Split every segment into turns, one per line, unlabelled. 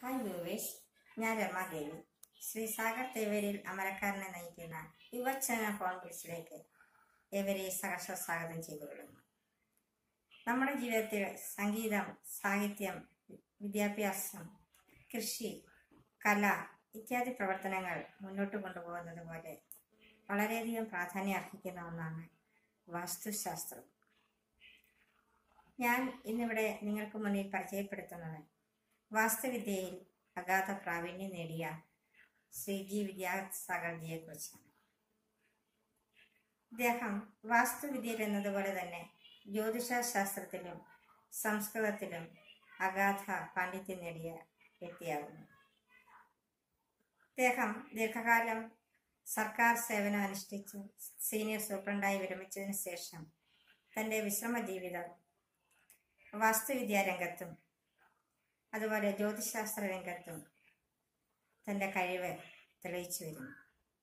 hi viewers ഞാൻ രമാദേവി ശ്രീ സാഗർ തേവേരിൽ അമരക്കാരനെ നയിക്കുന്ന യുവജന ഫോൺ ബിസിലേക്ക് ഏവരെ സഹർഷ സ്വാഗതം ചെയ്തുകൊള്ളുന്നു നമ്മുടെ ജീവിതത്തിൽ സംഗീതം സാഹിത്യം വിദ്യാഭ്യാസം കൃഷി കല ഇത്യാദി പ്രവർത്തനങ്ങൾ മുന്നോട്ട് കൊണ്ടുപോകുന്നത് പോലെ വളരെയധികം പ്രാധാന്യം അർഹിക്കുന്ന ഒന്നാണ് വാസ്തുശാസ്ത്രം ഞാൻ ഇന്നിവിടെ നിങ്ങൾക്ക് മുന്നിൽ പരിചയപ്പെടുത്തുന്നത് വാസ്തുവിദ്യയിൽ അഗാധ പ്രാവീണ്യം നേടിയ ശ്രീ ജി വിദ്യാസാഗർജിയെ കുറിച്ചാണ് ഇദ്ദേഹം വാസ്തുവിദ്യയിൽ എന്നതുപോലെ തന്നെ ജ്യോതിഷ ശാസ്ത്രത്തിലും സംസ്കൃതത്തിലും അഗാധ പാണ്ഡിത്യം നേടിയ വ്യക്തിയാകുന്നു ഇദ്ദേഹം ദീർഘകാലം സർക്കാർ സേവനം അനുഷ്ഠിച്ച് സീനിയർ സൂപ്രണ്ടായി വിരമിച്ചതിന് ശേഷം തൻ്റെ വിശ്രമ ജീവിതം വാസ്തുവിദ്യാ രംഗത്തും അതുപോലെ ജ്യോതിശാസ്ത്ര രംഗത്തും തൻ്റെ കഴിവ് തെളിയിച്ചു വരുന്നു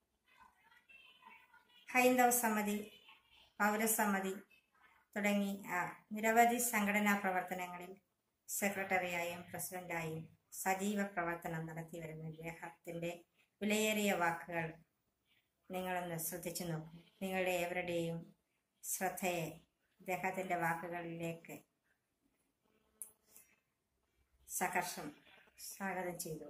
ഹൈന്ദവ സമിതി പൗരസമിതി തുടങ്ങി ആ, നിരവധി സംഘടനാ പ്രവർത്തനങ്ങളിൽ സെക്രട്ടറിയായും പ്രസിഡന്റായും സജീവ പ്രവർത്തനം നടത്തി വരുന്ന ഇദ്ദേഹത്തിൻ്റെ വിലയേറിയ വാക്കുകൾ നിങ്ങളൊന്ന് ശ്രദ്ധിച്ചു നോക്കൂ നിങ്ങളുടെ ഏവരുടെയും ശ്രദ്ധയെ ഇദ്ദേഹത്തിൻ്റെ വാക്കുകളിലേക്ക് സഹർഷം സ്വാഗതം ചെയ്തു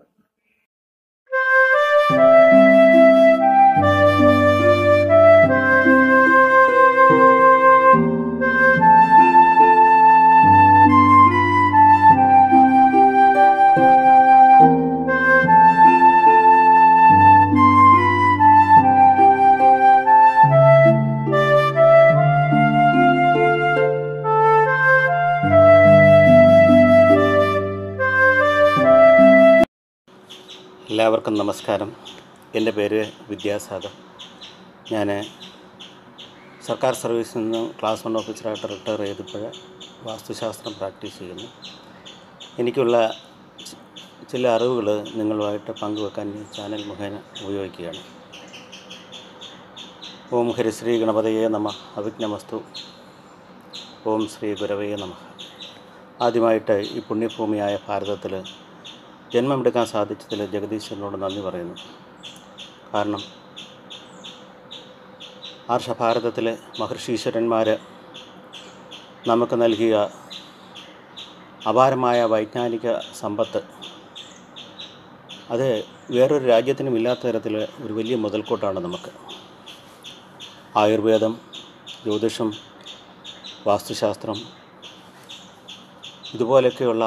എല്ലാവർക്കും നമസ്കാരം എൻ്റെ പേര് വിദ്യാസാഗർ ഞാൻ സർക്കാർ സർവീസിൽ നിന്ന് ക്ലാസ് വൺ ഓഫീസറായിട്ട് റിട്ടയർ ചെയ്തപ്പോൾ വാസ്തുശാസ്ത്രം പ്രാക്ടീസ് ചെയ്യുന്നു എനിക്കുള്ള ചി- ചില അറിവുകൾ നിങ്ങളുമായിട്ട് പങ്കുവെക്കാൻ ഈ ചാനൽ മുഖേന ഉപയോഗിക്കുകയാണ് ഓം ഹരിശ്രീ ഗണപതയെ നമ അവിഘ്നമസ്തു ഓം ശ്രീ ഗുരവേ നമ ആദ്യമായിട്ട് ഈ പുണ്യഭൂമിയായ ഭാരതത്തിൽ ജന്മമെടുക്കാൻ സാധിച്ചതിൽ ജഗദീശ്വരനോട് നന്ദി പറയുന്നു കാരണം ആർഷഭാരതത്തിലെ മഹർഷീശ്വരന്മാർ നമുക്ക് നൽകിയ അപാരമായ വൈജ്ഞാനിക സമ്പത്ത് അത് വേറൊരു രാജ്യത്തിനും ഇല്ലാത്ത തരത്തിൽ ഒരു വലിയ മുതൽക്കൂട്ടാണ് നമുക്ക് ആയുർവേദം ജ്യോതിഷം വാസ്തുശാസ്ത്രം ഇതുപോലെയൊക്കെയുള്ള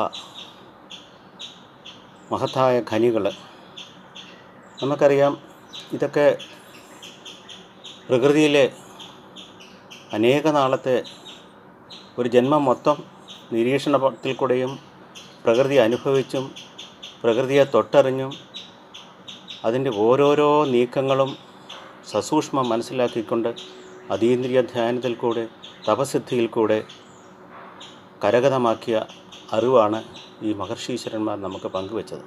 മഹത്തായ ഖനികൾ നമുക്കറിയാം ഇതൊക്കെ പ്രകൃതിയിലെ അനേക നാളത്തെ ഒരു ജന്മം മൊത്തം നിരീക്ഷണത്തിൽ കൂടെയും പ്രകൃതി അനുഭവിച്ചും പ്രകൃതിയെ തൊട്ടറിഞ്ഞും അതിൻ്റെ ഓരോരോ നീക്കങ്ങളും സസൂക്ഷ്മം മനസ്സിലാക്കിക്കൊണ്ട് അതീന്ദ്രിയ ധ്യാനത്തിൽ കൂടെ തപസിദ്ധിയിൽ കൂടെ കരഗതമാക്കിയ അറിവാണ് ഈ മഹർഷീശ്വരന്മാർ നമുക്ക് പങ്കുവച്ചത്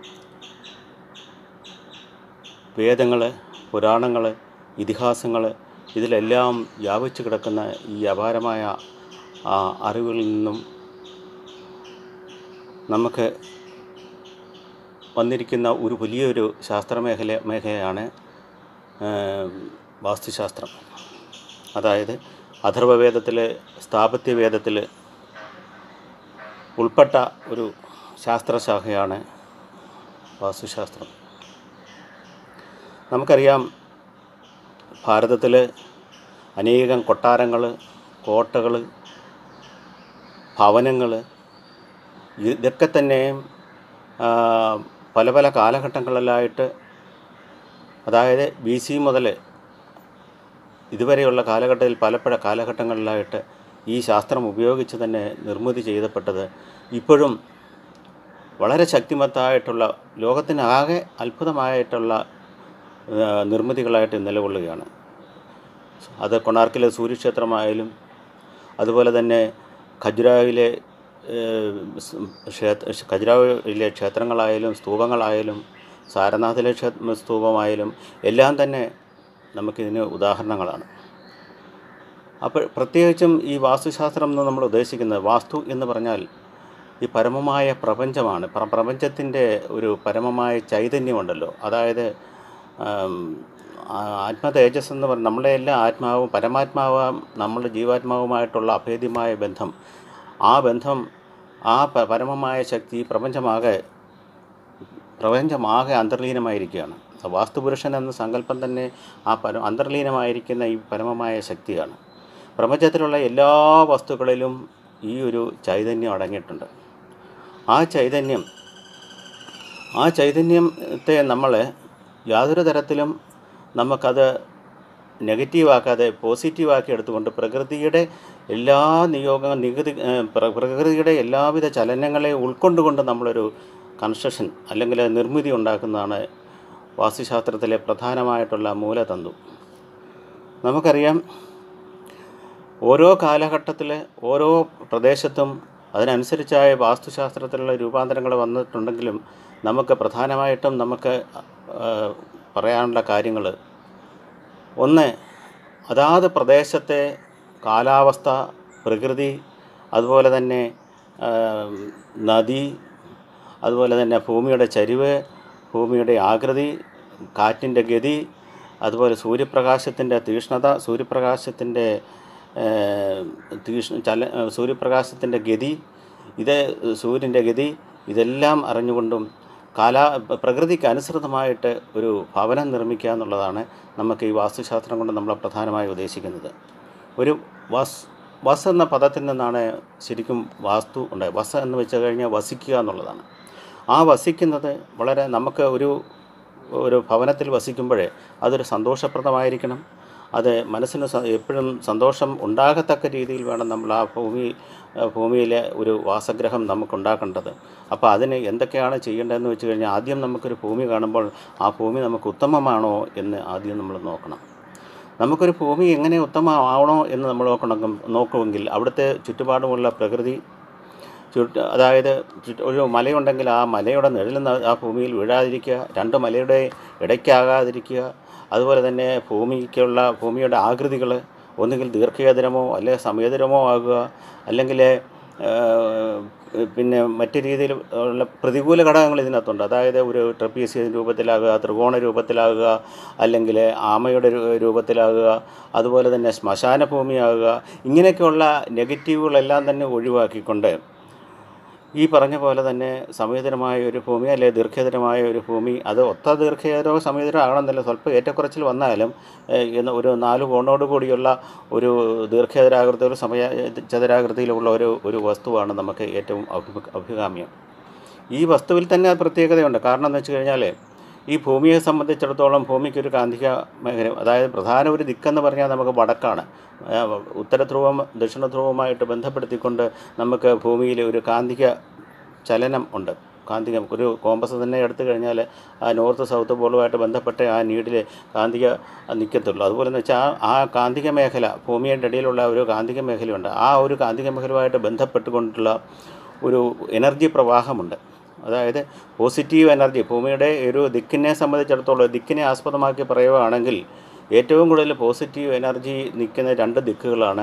വേദങ്ങൾ പുരാണങ്ങൾ ഇതിഹാസങ്ങൾ ഇതിലെല്ലാം വ്യാപിച്ചു കിടക്കുന്ന ഈ അപാരമായ ആ, അറിവുകളിൽ നിന്നും നമുക്ക് വന്നിരിക്കുന്ന ഒരു വലിയൊരു ശാസ്ത്രമേഖല മേഖലയാണ് ആ, വാസ്തുശാസ്ത്രം അതായത് അഥർവവേദത്തിൽ സ്ഥാപത്യവേദത്തിൽ ഉൾപ്പെട്ട ഒരു ശാസ്ത്രശാഖയാണ് വാസ്തുശാസ്ത്രം നമുക്കറിയാം ഭാരതത്തിൽ അനേകം കൊട്ടാരങ്ങൾ കോട്ടകൾ ഭവനങ്ങൾ ഇതൊക്കെ തന്നെ ആ, പല പല കാലഘട്ടങ്ങളിലായിട്ട് അതായത് ബി സി മുതൽ ഇതുവരെയുള്ള കാലഘട്ടത്തിൽ പലപ്പഴ കാലഘട്ടങ്ങളിലായിട്ട് ഈ ശാസ്ത്രം ഉപയോഗിച്ച് തന്നെ നിർമ്മിതി ചെയ്തപ്പെട്ടത് ഇപ്പോഴും വളരെ ശക്തിമത്തായിട്ടുള്ള ലോകത്തിനാകെ അത്ഭുതമായിട്ടുള്ള ആ, നിർമ്മിതികളായിട്ട് നിലകൊള്ളുകയാണ് അത് കൊണാർക്കിലെ സൂര്യക്ഷേത്രമായാലും അതുപോലെ തന്നെ ഖജുരാവിലെ ഏഹ്, സ് ക്ഷേത്ര ഖജുരാവിലെ ക്ഷേത്രങ്ങളായാലും സ്തൂപങ്ങളായാലും സാരനാഥിലെ ക്ഷേ സ്തൂപമായാലും എല്ലാം തന്നെ നമുക്കിതിന് ഉദാഹരണങ്ങളാണ് അപ്പോൾ പ്രത്യേകിച്ചും ഈ വാസ്തുശാസ്ത്രം എന്ന് നമ്മൾ ഉദ്ദേശിക്കുന്നത് വാസ്തു എന്ന് പറഞ്ഞാൽ ഈ പരമമായ പ്രപഞ്ചമാണ് പ്ര പ്രപഞ്ചത്തിൻ്റെ ഒരു പരമമായ ചൈതന്യമുണ്ടല്ലോ അതായത് ആം, ആ- ആത്മതേജസ് എന്ന് പറഞ്ഞാൽ നമ്മളെ എല്ലാ ആത്മാവും പരമാത്മാവും നമ്മുടെ ജീവാത്മാവുമായിട്ടുള്ള അഭേദ്യമായ ബന്ധം ആ ബന്ധം ആ പ- പരമമായ ശക്തി ഈ പ്രപഞ്ചമാകെ പ്രപഞ്ചമാകെ അന്തർലീനമായിരിക്കുകയാണ് വാസ്തുപുരുഷൻ എന്ന സങ്കല്പം തന്നെ ആ പര അന്തർലീനമായിരിക്കുന്ന ഈ പരമമായ ശക്തിയാണ് പ്രപഞ്ചത്തിലുള്ള എല്ലാ വസ്തുക്കളിലും ഈ ഒരു ചൈതന്യം അടങ്ങിയിട്ടുണ്ട് ആ ചൈതന്യം ആ ചൈതന്യത്തെ നമ്മൾ യാതൊരു തരത്തിലും നമുക്കത് നെഗറ്റീവാക്കാതെ പോസിറ്റീവാക്കി എടുത്തുകൊണ്ട് പ്രകൃതിയുടെ എല്ലാ നിയോഗ നികുതി ഏഹ്, പ്ര- പ്രകൃതിയുടെ എല്ലാവിധ ചലനങ്ങളെ ഉൾക്കൊണ്ടുകൊണ്ട് നമ്മളൊരു കൺസ്ട്രക്ഷൻ അല്ലെങ്കിൽ നിർമ്മിതി ഉണ്ടാക്കുന്നതാണ് വാസ്തുശാസ്ത്രത്തിലെ പ്രധാനമായിട്ടുള്ള മൂലതന്തു നമുക്കറിയാം ഓരോ കാലഘട്ടത്തിൽ ഓരോ പ്രദേശത്തും അതിനനുസരിച്ചായ വാസ്തുശാസ്ത്രത്തിലുള്ള രൂപാന്തരങ്ങൾ വന്നിട്ടുണ്ടെങ്കിലും നമുക്ക് പ്രധാനമായിട്ടും നമുക്ക് ആ, പറയാനുള്ള കാര്യങ്ങൾ ഒന്ന് അതാത് പ്രദേശത്തെ കാലാവസ്ഥ പ്രകൃതി അതുപോലെ തന്നെ ആ, നദി അതുപോലെ തന്നെ ഭൂമിയുടെ ചരിവ് ഭൂമിയുടെ ആകൃതി കാറ്റിൻ്റെ ഗതി അതുപോലെ സൂര്യപ്രകാശത്തിൻ്റെ തീക്ഷ്ണത സൂര്യപ്രകാശത്തിൻ്റെ തീക്ഷ്ണ ചല സൂര്യപ്രകാശത്തിൻ്റെ ഗതി ഇത് സൂര്യൻ്റെ ഗതി ഇതെല്ലാം അറിഞ്ഞുകൊണ്ടും കാലാ പ്രകൃതിക്ക് അനുസൃതമായിട്ട് ഒരു ഭവനം നിർമ്മിക്കുക എന്നുള്ളതാണ് നമുക്ക് ഈ വാസ്തുശാസ്ത്രം കൊണ്ട് നമ്മൾ പ്രധാനമായി ഉദ്ദേശിക്കുന്നത് ഒരു വസ് വസ് എന്ന പദത്തിൽ നിന്നാണ് ശരിക്കും വാസ്തു ഉണ്ടായത് വസ എന്ന് വെച്ച് കഴിഞ്ഞാൽ വസിക്കുക എന്നുള്ളതാണ് ആ വസിക്കുന്നത് വളരെ നമുക്ക് ഒരു ഒരു ഭവനത്തിൽ വസിക്കുമ്പോഴേ അതൊരു സന്തോഷപ്രദമായിരിക്കണം അത് മനസ്സിന് സ- എപ്പോഴും സന്തോഷം ഉണ്ടാകത്തക്ക രീതിയിൽ വേണം നമ്മൾ ആ ഭൂമി ആ ഭൂമിയിലെ ഒരു വാസഗ്രഹം നമുക്കുണ്ടാക്കേണ്ടത് അപ്പോൾ അതിന് എന്തൊക്കെയാണ് ചെയ്യേണ്ടതെന്ന് വെച്ച് കഴിഞ്ഞാൽ ആദ്യം നമുക്കൊരു ഭൂമി കാണുമ്പോൾ ആ ഭൂമി നമുക്ക് ഉത്തമമാണോ എന്ന് ആദ്യം നമ്മൾ നോക്കണം നമുക്കൊരു ഭൂമി എങ്ങനെ ഉത്തമമാവണോ എന്ന് നമ്മൾ നോക്കണം നോക്കുമെങ്കിൽ അവിടുത്തെ ചുറ്റുപാടുമുള്ള പ്രകൃതി ചുറ്റ് അതായത് ചുറ്റ് ഒരു മലയുണ്ടെങ്കിൽ ആ മലയുടെ നിഴലിൽ നിന്ന് ആ ഭൂമിയിൽ വീഴാതിരിക്കുക രണ്ട് മലയുടെ ഇടയ്ക്കാകാതിരിക്കുക അതുപോലെ തന്നെ ഭൂമിക്കുള്ള ഭൂമിയുടെ ആകൃതികൾ ഒന്നുകിൽ ദീർഘചതുരമോ അല്ലെങ്കിൽ സമയതുരമോ ആകുക അല്ലെങ്കിൽ പിന്നെ മറ്റു രീതിയിൽ ഉള്ള പ്രതികൂല ഘടകങ്ങൾ ഇതിനകത്തുണ്ട് അതായത് ഒരു ട്രപ്പീസിയൻ രൂപത്തിലാകുക ത്രികോണ രൂപത്തിലാകുക അല്ലെങ്കിൽ ആമയുടെ രൂ- രൂപത്തിലാകുക അതുപോലെ തന്നെ ശ്മശാന ഭൂമിയാകുക ഇങ്ങനെയൊക്കെയുള്ള നെഗറ്റീവുകളെല്ലാം തന്നെ ഒഴിവാക്കിക്കൊണ്ട് ഈ പറഞ്ഞ പോലെ തന്നെ സമയതരമായ ഒരു ഭൂമി അല്ലെ ദീർഘതരമായ ഒരു ഭൂമി അത് ഒത്ത ദീർഘതരമോ സമയതരമോ ആകണമെന്നില്ല സ്വല്പം ഏറ്റക്കുറച്ചിൽ വന്നാലും ഏഹ്, ഇന്ന് ഒരു നാല് കോണോട് കൂടിയുള്ള ഒരു ദീർഘചതുരാകൃതി ഒരു സമയ ചതുരാകൃതിയിലുള്ള ഒരു ഒരു വസ്തുവാണ് നമുക്ക് ഏറ്റവും അഭി അഭികാമ്യം ഈ വസ്തുവിൽ തന്നെ പ്രത്യേകതയുണ്ട് കാരണം എന്ന് വെച്ച് കഴിഞ്ഞാൽ ഈ ഭൂമിയെ സംബന്ധിച്ചിടത്തോളം ഭൂമിക്ക് ഒരു കാന്തിക മേഖല അതായത് പ്രധാന ഒരു ദിക്കെന്ന് പറഞ്ഞാൽ നമുക്ക് വടക്കാണ് ആ, ഉത്തരധ്രുവം ദക്ഷിണധ്രുവമായിട്ട് ബന്ധപ്പെടുത്തിക്കൊണ്ട് നമുക്ക് ഭൂമിയിൽ ഒരു കാന്തിക ചലനം ഉണ്ട് കാന്തിക ഒരു കോമ്പസ് തന്നെ എടുത്തു കഴിഞ്ഞാൽ ആ നോർത്ത് സൗത്ത് പോളുമായിട്ട് ബന്ധപ്പെട്ട ആ നീഡിൽ കാന്തിക നിൽക്കത്തുള്ളൂ അതുപോലെ എന്ന് വെച്ചാൽ ആ ആ കാന്തിക മേഖല ഭൂമിയുടെ ഇടയിലുള്ള ഒരു കാന്തിക മേഖലയുണ്ട് ആ ഒരു കാന്തിക മേഖലയുമായിട്ട് ബന്ധപ്പെട്ടുകൊണ്ടുള്ള ഒരു എനർജി പ്രവാഹമുണ്ട് അതായത് പോസിറ്റീവ് എനർജി ഭൂമിയുടെ ഒരു ദിക്കിനെ സംബന്ധിച്ചിടത്തോളം ദിക്കിനെ ആസ്പദമാക്കി പറയുകയാണെങ്കിൽ ഏറ്റവും കൂടുതൽ പോസിറ്റീവ് എനർജി നിൽക്കുന്ന രണ്ട് ദിക്കുകളാണ്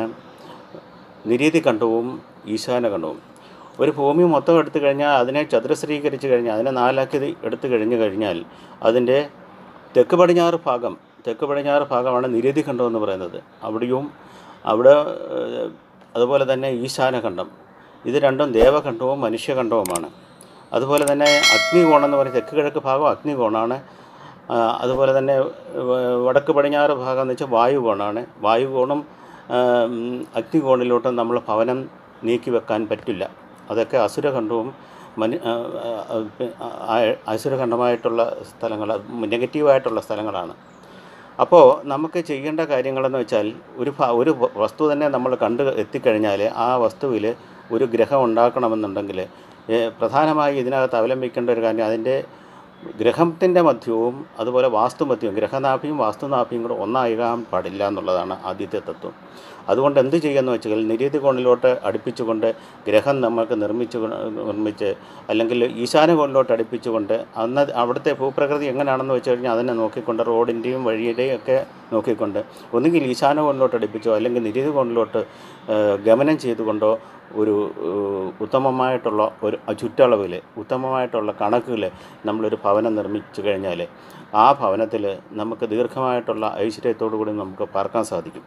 നിരീതി കണ്ഡവും ഈശാന കണ്ഡവും ഒരു ഭൂമി മൊത്തം എടുത്തു കഴിഞ്ഞാൽ അതിനെ ചതുരശ്രീകരിച്ച് കഴിഞ്ഞാൽ അതിനെ നാലാക്കി എടുത്തു കഴിഞ്ഞു കഴിഞ്ഞാൽ അതിൻ്റെ തെക്ക് പടിഞ്ഞാറ് ഭാഗം തെക്ക് പടിഞ്ഞാറ് ഭാഗമാണ് നിരീതി ഖണ്ഡം എന്ന് പറയുന്നത് അവിടെയും അവിടെ ഏഹ്, അതുപോലെ തന്നെ ഈശാനഖണ്ഡം ഇത് രണ്ടും ദേവഖണ്ഡവും മനുഷ്യഖണ്ഡവുമാണ് അതുപോലെ തന്നെ അഗ്നികോണം എന്ന് പറയുന്നത് തെക്ക് കിഴക്ക് ഭാഗം അഗ്നികോണാണ് ആ, അതുപോലെ തന്നെ വ- വടക്ക് പടിഞ്ഞാറ് ഭാഗം എന്ന് വെച്ചാൽ വായുകോണാണ് വായുകോണും ആ, ഉം, അഗ്നികോണിലോട്ടും നമ്മൾ ഭവനം നീക്കി വെക്കാൻ പറ്റില്ല അതൊക്കെ അസുരഖണ്ഡവും മനു ആ, ആ, ആ, അസുരഖണ്ഡമായിട്ടുള്ള സ്ഥലങ്ങൾ നെഗറ്റീവായിട്ടുള്ള സ്ഥലങ്ങളാണ് അപ്പോൾ നമുക്ക് ചെയ്യേണ്ട കാര്യങ്ങളെന്ന് വെച്ചാൽ ഒരു ഭ- ഒരു വ- വസ്തു തന്നെ നമ്മൾ കണ്ട് എത്തിക്കഴിഞ്ഞാൽ ആ വസ്തുവിൽ ഒരു ഗ്രഹം ഉണ്ടാക്കണമെന്നുണ്ടെങ്കിൽ ഏ, പ്രധാനമായി ഇതിനകത്ത് അവലംബിക്കേണ്ട ഒരു കാര്യം അതിൻ്റെ ഗ്രഹത്തിൻ്റെ മധ്യവും അതുപോലെ വാസ്തുമധ്യവും ഗ്രഹനാഭിയും വാസ്തുനാഭിയും കൂടെ ഒന്നാകാൻ പാടില്ല എന്നുള്ളതാണ് ആദ്യത്തെ തത്വം അതുകൊണ്ട് എന്ത് ചെയ്യുമെന്ന് വെച്ചാൽ നിരീതി കോണിലോട്ട് അടുപ്പിച്ചുകൊണ്ട് ഗ്രഹം നമുക്ക് നിർമ്മിച്ചു കൊ- നിർമ്മിച്ച് അല്ലെങ്കിൽ ഈശാന കോണിലോട്ട് അടുപ്പിച്ചുകൊണ്ട് അന്ന് അവിടുത്തെ ഭൂപ്രകൃതി എങ്ങനെയാണെന്ന് വെച്ച് കഴിഞ്ഞാൽ അതിനെ നോക്കിക്കൊണ്ട് റോഡിൻ്റെയും വഴിയുടെയും ഒക്കെ നോക്കിക്കൊണ്ട് ഒന്നുകിൽ ഈശാന കോണിലോട്ട് അടുപ്പിച്ചോ അല്ലെങ്കിൽ നിരീതി കോണിലോട്ട് ഏഹ്, ഗമനം ചെയ്തുകൊണ്ടോ ഒരു ഏഹ്, ഉത്തമമായിട്ടുള്ള ഒരു ചുറ്റളവിൽ ഉത്തമമായിട്ടുള്ള കണക്കുകൾ നമ്മളൊരു ഭവനം നിർമ്മിച്ചു കഴിഞ്ഞാൽ ആ ഭവനത്തിൽ നമുക്ക് ദീർഘമായിട്ടുള്ള ഐശ്വര്യത്തോടു കൂടി നമുക്ക് പാർക്കാൻ സാധിക്കും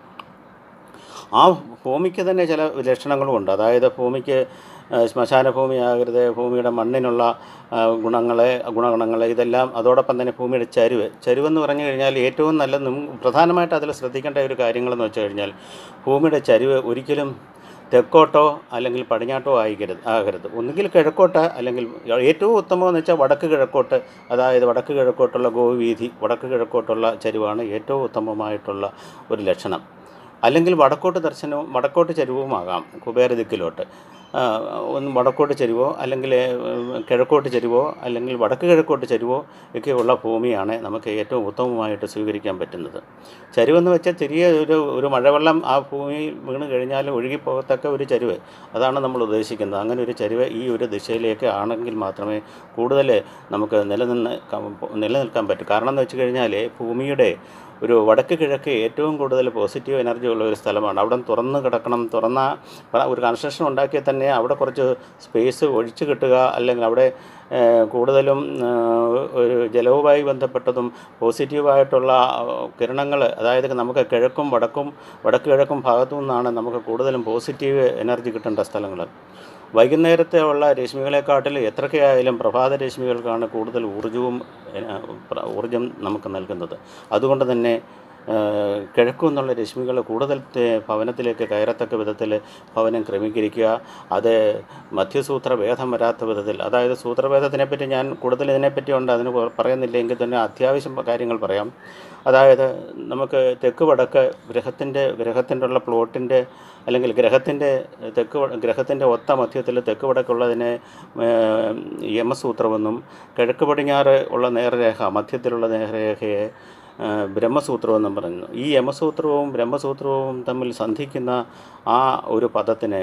ആ ഭൂമിക്ക് തന്നെ ചില ലക്ഷണങ്ങളുമുണ്ട് അതായത് ഭൂമിക്ക് ആ, ശ്മശാന ഭൂമിയാകരുത് ഭൂമിയുടെ മണ്ണിനുള്ള ആ, ഗുണങ്ങളെ ഗുണഗണങ്ങളെ ഇതെല്ലാം അതോടൊപ്പം തന്നെ ഭൂമിയുടെ ചരിവ് ചരിവെന്ന് പറഞ്ഞു കഴിഞ്ഞാൽ ഏറ്റവും നല്ല നും- പ്രധാനമായിട്ട് അതിൽ ശ്രദ്ധിക്കേണ്ട ഒരു കാര്യങ്ങളെന്ന് വെച്ച് കഴിഞ്ഞാൽ ഭൂമിയുടെ ചരിവ് ഒരിക്കലും തെക്കോട്ടോ അല്ലെങ്കിൽ പടിഞ്ഞാട്ടോ ആയിക്കരുത് ആകരുത് ഒന്നുകിൽ കിഴക്കോട്ട് അല്ലെങ്കിൽ ഏറ്റവും ഉത്തമമെന്ന് വെച്ചാൽ വടക്ക് കിഴക്കോട്ട് അതായത് വടക്ക് കിഴക്കോട്ടുള്ള ഗോവീതി വടക്ക് കിഴക്കോട്ടുള്ള ചരിവാണ് ഏറ്റവും ഉത്തമമായിട്ടുള്ള ഒരു ലക്ഷണം അല്ലെങ്കിൽ വടക്കോട്ട് ദർശനവും വടക്കോട്ട് ചരിവുമാകാം കുബേര ദിക്കിലോട്ട് ആ, ഒന്ന് വടക്കോട്ട് ചരിവോ അല്ലെങ്കിൽ ഉം, കിഴക്കോട്ട് ചരിവോ അല്ലെങ്കിൽ വടക്ക് കിഴക്കോട്ട് ചരിവോ ഒക്കെയുള്ള ഭൂമിയാണ് നമുക്ക് ഏറ്റവും ഉത്തമമായിട്ട് സ്വീകരിക്കാൻ പറ്റുന്നത് ചരിവെന്ന് വെച്ചാൽ ചെറിയ ഒരു ഒരു മഴവെള്ളം ആ ഭൂമിയിൽ വീണ് കഴിഞ്ഞാൽ ഒഴുകിപ്പോകത്തക്ക ഒരു ചരിവ് അതാണ് നമ്മൾ ഉദ്ദേശിക്കുന്നത് അങ്ങനെ ഒരു ചരിവ് ഈ ഒരു ദിശയിലേക്ക് ആണെങ്കിൽ മാത്രമേ കൂടുതൽ നമുക്ക് നിലനിന്ന് ക- നിലനിൽക്കാൻ പറ്റൂ കാരണം എന്ന് വെച്ച് കഴിഞ്ഞാൽ ഭൂമിയുടെ ഒരു വടക്ക് കിഴക്ക് ഏറ്റവും കൂടുതൽ പോസിറ്റീവ് എനർജി ഉള്ള ഒരു സ്ഥലമാണ് അവിടെ തുറന്ന് കിടക്കണം തുറന്ന ഒരു കൺസ്ട്രക്ഷൻ ഉണ്ടാക്കിയാൽ തന്നെ അവിടെ കുറച്ച് സ്പേസ് ഒഴിച്ചു കിട്ടുക അല്ലെങ്കിൽ അവിടെ ഏഹ്, കൂടുതലും ഏഹ്, ഒരു ജലവുമായി ബന്ധപ്പെട്ടതും പോസിറ്റീവായിട്ടുള്ള കിരണങ്ങൾ അതായത് നമുക്ക് കിഴക്കും വടക്കും വടക്ക് കിഴക്കും ഭാഗത്തു നിന്നാണ് നമുക്ക് കൂടുതലും പോസിറ്റീവ് എനർജി കിട്ടേണ്ട സ്ഥലങ്ങൾ വൈകുന്നേരത്തെ ഉള്ള രശ്മികളെക്കാട്ടിൽ എത്രയൊക്കെയായാലും പ്രഭാത രശ്മികൾക്കാണ് കൂടുതൽ ഊർജവും ഏഹ്, പ്ര- ഊർജം നമുക്ക് നൽകുന്നത് അതുകൊണ്ട് തന്നെ ഏഹ്, കിഴക്കു നിന്നുള്ള രശ്മികൾ കൂടുതൽ തെ- ഭവനത്തിലേക്ക് കയറത്തക്ക വിധത്തിൽ ഭവനം ക്രമീകരിക്കുക അത് മധ്യസൂത്ര ഭേദം വരാത്ത വിധത്തിൽ അതായത് സൂത്രഭേദത്തിനെ പറ്റി ഞാൻ കൂടുതൽ ഇതിനെപ്പറ്റി ഉണ്ട് അതിന് പ- പറയുന്നില്ല എങ്കിൽ തന്നെ അത്യാവശ്യം കാര്യങ്ങൾ പറയാം അതായത് നമുക്ക് തെക്ക് വടക്ക് ഗ്രഹത്തിൻ്റെ ഗ്രഹത്തിൻ്റെ ഉള്ള പ്ലോട്ടിൻ്റെ അല്ലെങ്കിൽ ഗ്രഹത്തിൻ്റെ തെക്ക് വ- ഗ്രഹത്തിൻ്റെ ഒത്ത മധ്യത്തിൽ തെക്ക് വടക്കുള്ളതിനെ ഏഹ്, യമസൂത്രമെന്നും കിഴക്ക് പടിഞ്ഞാറ് ഉള്ള നേർരേഖ മധ്യത്തിലുള്ള നേർരേഖയെ ഏഹ്, ബ്രഹ്മസൂത്രമെന്നും പറയുന്നു ഈ യമസൂത്രവും ബ്രഹ്മസൂത്രവും തമ്മിൽ സന്ധിക്കുന്ന ആ ഒരു പദത്തിന്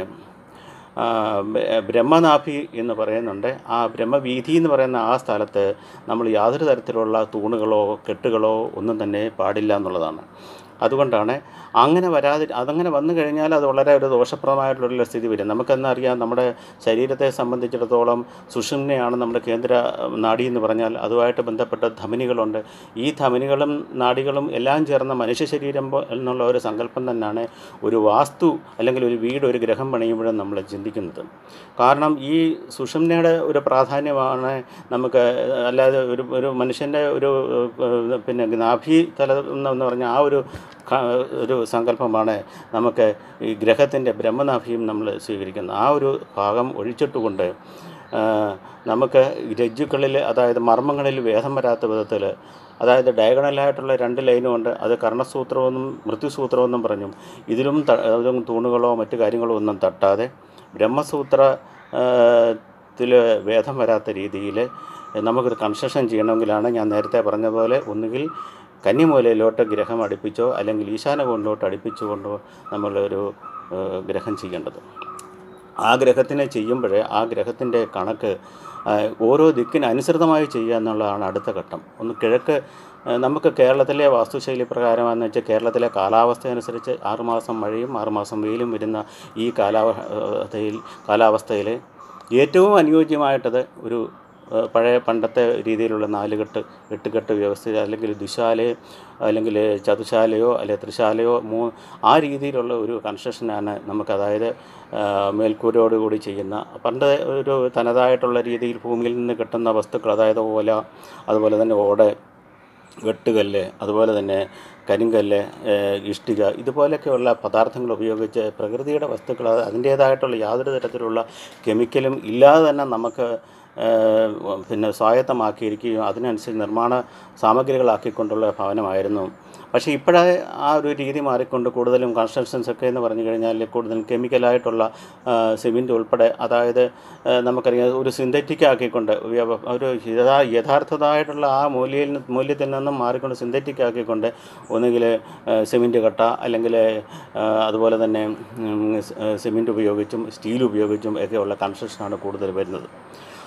ആ, ബ- ബ്രഹ്മനാഭി എന്ന് പറയുന്നുണ്ട് ആ ബ്രഹ്മവീഥി എന്ന് പറയുന്ന ആ സ്ഥലത്ത് നമ്മൾ യാതൊരു തരത്തിലുള്ള തൂണുകളോ കെട്ടുകളോ ഒന്നും തന്നെ പാടില്ല എന്നുള്ളതാണ് അതുകൊണ്ടാണ് അങ്ങനെ വരാതി അതങ്ങനെ വന്നു കഴിഞ്ഞാൽ അത് വളരെ ഒരു ദോഷപ്രദമായിട്ടുള്ള സ്ഥിതി വരും നമുക്കെന്നറിയാം നമ്മുടെ ശരീരത്തെ സംബന്ധിച്ചിടത്തോളം സുഷുമ്നയാണ് നമ്മുടെ കേന്ദ്ര നാഡി എന്ന് പറഞ്ഞാൽ അതുമായിട്ട് ബന്ധപ്പെട്ട ധമനികളുണ്ട് ഈ ധമനികളും നാഡികളും എല്ലാം ചേർന്ന മനുഷ്യ ശരീരം പോ- എന്നുള്ള ഒരു സങ്കല്പം തന്നെയാണ് ഒരു വാസ്തു അല്ലെങ്കിൽ ഒരു വീട് ഒരു ഗ്രഹം പണിയുമ്പോഴും നമ്മൾ ചിന്തിക്കുന്നത് കാരണം ഈ സുഷുമ്നയുടെ ഒരു പ്രാധാന്യമാണ് നമുക്ക് അല്ലാതെ ഒരു ഒരു മനുഷ്യൻ്റെ ഒരു ഏഹ്, പിന്നെ നാഭി തല എന്ന് പറഞ്ഞ ആ ഒരു ക- ഒരു സങ്കല്പമാണ് നമുക്ക് ഈ ഗ്രഹത്തിൻ്റെ ബ്രഹ്മനാഭിയും നമ്മൾ സ്വീകരിക്കുന്നത് ആ ഒരു ഭാഗം ഒഴിച്ചിട്ടുകൊണ്ട് ആ, നമുക്ക് രജ്ജുക്കളിൽ അതായത് മർമ്മങ്ങളിൽ വേദം വരാത്ത വിധത്തിൽ അതായത് ഡയഗണലായിട്ടുള്ള രണ്ട് ലൈനും ഉണ്ട് അത് കർണസൂത്രമെന്നും മൃത്യുസൂത്രമെന്നും പറഞ്ഞു ഇതിലും ത- അതും തൂണുകളോ മറ്റു കാര്യങ്ങളോ ഒന്നും തട്ടാതെ ബ്രഹ്മസൂത്ര ത്തിൽ വേദം വരാത്ത രീതിയിൽ നമുക്കൊരു കൺസ്ട്രക്ഷൻ ചെയ്യണമെങ്കിലാണ് ഞാൻ നേരത്തെ പറഞ്ഞ പോലെ ഒന്നുകിൽ കന്നിമൂലയിലോട്ട് ഗ്രഹം അടുപ്പിച്ചോ അല്ലെങ്കിൽ ഈശാന കോണിലോട്ട് അടുപ്പിച്ചുകൊണ്ടോ നമ്മളൊരു ഏഹ്, ഗ്രഹം ചെയ്യേണ്ടത് ആ ഗ്രഹത്തിനെ ചെയ്യുമ്പോൾ ആ ഗ്രഹത്തിൻ്റെ കണക്ക് ആ, ഓരോ ദിക്കിന് അനുസൃതമായി ചെയ്യുക എന്നുള്ളതാണ് അടുത്ത ഘട്ടം ഒന്ന് കിഴക്ക് ആ, നമുക്ക് കേരളത്തിലെ വാസ്തുശൈലി പ്രകാരമാണെന്ന് വെച്ചാൽ കേരളത്തിലെ കാലാവസ്ഥ അനുസരിച്ച് ആറുമാസം മഴയും ആറുമാസം വെയിലും വരുന്ന ഈ കാലാവസ്ഥയിൽ കാലാവസ്ഥയിൽ ഏറ്റവും അനുയോജ്യമായിട്ടത് ഒരു ആ, പഴയ പണ്ടത്തെ രീതിയിലുള്ള നാലുകെട്ട് എട്ടുകെട്ട് വ്യവസ്ഥ അല്ലെങ്കിൽ ദുശാലയോ അല്ലെങ്കിൽ ചതുശാലയോ അല്ലെങ്കിൽ ത്രിശാലയോ മൂ ആ രീതിയിലുള്ള ഒരു കൺസ്ട്രക്ഷനാണ് നമുക്ക് അതായത് ആ, മേൽക്കൂരയോടുകൂടി ചെയ്യുന്ന പണ്ട് ഒരു തനതായിട്ടുള്ള രീതിയിൽ ഭൂമിയിൽ നിന്ന് കിട്ടുന്ന വസ്തുക്കൾ അതായത് ഓല അതുപോലെ തന്നെ ഓട് വെട്ടുകല്ല് അതുപോലെ തന്നെ കരിങ്കല്ല് ഏഹ് ഇഷ്ടിക ഇതുപോലെയൊക്കെയുള്ള പദാർത്ഥങ്ങൾ ഉപയോഗിച്ച് പ്രകൃതിയുടെ വസ്തുക്കൾ അത് അതിൻ്റേതായിട്ടുള്ള യാതൊരു തരത്തിലുള്ള കെമിക്കലും ഇല്ലാതെ തന്നെ നമുക്ക് ഏഹ് പിന്നെ സ്വായത്തമാക്കിയിരിക്കുകയും അതിനനുസരിച്ച് നിർമ്മാണ സാമഗ്രികളാക്കിക്കൊണ്ടുള്ള ഭവനമായിരുന്നു പക്ഷേ ഇപ്പോഴേ ആ ഒരു രീതി മാറിക്കൊണ്ട് കൂടുതലും കൺസ്ട്രക്ഷൻസ് ഒക്കെ എന്ന് പറഞ്ഞു കഴിഞ്ഞാൽ കൂടുതലും കെമിക്കലായിട്ടുള്ള സിമെൻറ്റ് ഉൾപ്പെടെ അതായത് ആ, നമുക്കറിയാം ഒരു സിന്തറ്റിക് ആക്കിക്കൊണ്ട് വ്യവ- ഒരു യഥാ യഥാർത്ഥതായിട്ടുള്ള ആ മൂല്യയിൽ നി- മൂല്യത്തിൽ നിന്നും മാറിക്കൊണ്ട് സിന്തറ്റിക് ആക്കിക്കൊണ്ട് ഒന്നുകിൽ സിമെൻറ്റ് കട്ട അല്ലെങ്കിൽ ആ, അതുപോലെ തന്നെ സിമെൻറ്റ് ഉപയോഗിച്ചും സ്റ്റീൽ ഉപയോഗിച്ചും ഒക്കെയുള്ള കൺസ്ട്രക്ഷനാണ് കൂടുതൽ വരുന്നത്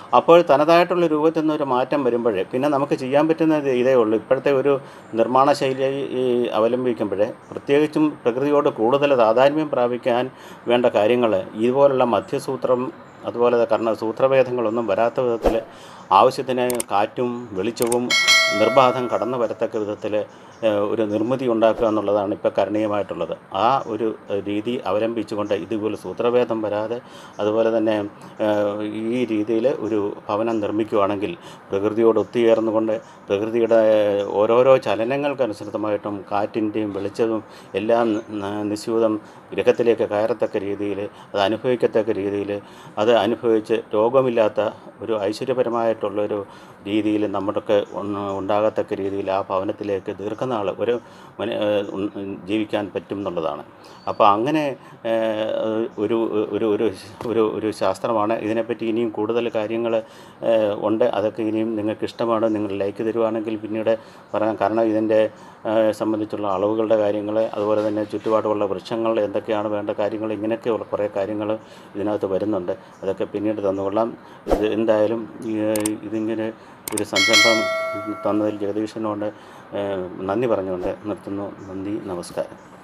അപ്പോൾ തനതായിട്ടുള്ള രൂപത്തിൽ നിന്ന് ഒരു മാറ്റം വരുമ്പോഴേ പിന്നെ നമുക്ക് ചെയ്യാൻ പറ്റുന്നത് ഇതേ ഉള്ളൂ ഇപ്പോഴത്തെ ഒരു നിർമ്മാണ ശൈലി ഈ അവലംബിക്കുമ്പോഴേ പ്രത്യേകിച്ചും പ്രകൃതിയോട് കൂടുതൽ താതാത്മ്യം പ്രാപിക്കാൻ വേണ്ട കാര്യങ്ങൾ ഇതുപോലുള്ള മധ്യസൂത്രം അതുപോലെ കർണ സൂത്രഭേദങ്ങളൊന്നും വരാത്ത വിധത്തിൽ ആവശ്യത്തിന് കാറ്റും വെളിച്ചവും നിർബാധം കടന്നു വരത്തക്ക വിധത്തിൽ ഒരു നിർമ്മിതി ഉണ്ടാക്കുക എന്നുള്ളതാണ് ഇപ്പോൾ കരണീയമായിട്ടുള്ളത് ആ ഒരു ഏഹ്, രീതി അവലംബിച്ചുകൊണ്ട് ഇതുപോലെ സൂത്രഭേദം വരാതെ അതുപോലെ തന്നെ ഏഹ്, ഈ രീതിയിൽ ഒരു ഭവനം നിർമ്മിക്കുകയാണെങ്കിൽ പ്രകൃതിയോട് ഒത്തുചേർന്നുകൊണ്ട് പ്രകൃതിയുടെ ഓരോരോ ചലനങ്ങൾക്കനുസൃതമായിട്ടും കാറ്റിൻ്റെയും വെളിച്ചവും എല്ലാം ന- നിസ്യൂതം ഗ്രഹത്തിലേക്ക് കയറത്തക്ക രീതിയിൽ അത് അനുഭവിക്കത്തക്ക രീതിയിൽ അത് അനുഭവിച്ച് രോഗമില്ലാത്ത ഒരു ഐശ്വര്യപരമായിട്ടുള്ളൊരു രീതിയിൽ നമ്മുടെയൊക്കെ ഉൺ- ഉണ്ടാകത്തക്ക രീതിയിൽ ആ ഭവനത്തിലേക്ക് ദീർഘനാൾ ഒരു മന- ഏഹ് ഉൺ- ജീവിക്കാൻ പറ്റും എന്നുള്ളതാണ് അപ്പോൾ അങ്ങനെ ഏഹ്, ഒരു ഒരു ഒരു ഒരു ഒരു ശാസ്ത്രമാണ് ഇതിനെപ്പറ്റി ഇനിയും കൂടുതൽ കാര്യങ്ങൾ ഉണ്ട് അതൊക്കെ ഇനിയും നിങ്ങൾക്ക് ഇഷ്ടമാണ് നിങ്ങൾ ലൈക്ക് തരുവാണെങ്കിൽ പിന്നീട് പറയാം കാരണം ഇതിൻ്റെ ഏഹ്, സംബന്ധിച്ചുള്ള അളവുകളുടെ കാര്യങ്ങൾ അതുപോലെ തന്നെ ചുറ്റുപാടുമുള്ള വൃക്ഷങ്ങൾ എന്തൊക്കെയാണ് വേണ്ട കാര്യങ്ങൾ ഇങ്ങനെയൊക്കെയുള്ള കുറേ കാര്യങ്ങൾ ഇതിനകത്ത് വരുന്നുണ്ട് അതൊക്കെ പിന്നീട് തന്നുകൊള്ളാം ഇത് എന്തായാലും ഈ, ഇതിങ്ങനെ ഒരു സംരംഭം തന്നതിൽ ജഗദീശനോട് ഏഹ്, നന്ദി പറഞ്ഞുകൊണ്ട് നിർത്തുന്നു നന്ദി നമസ്കാരം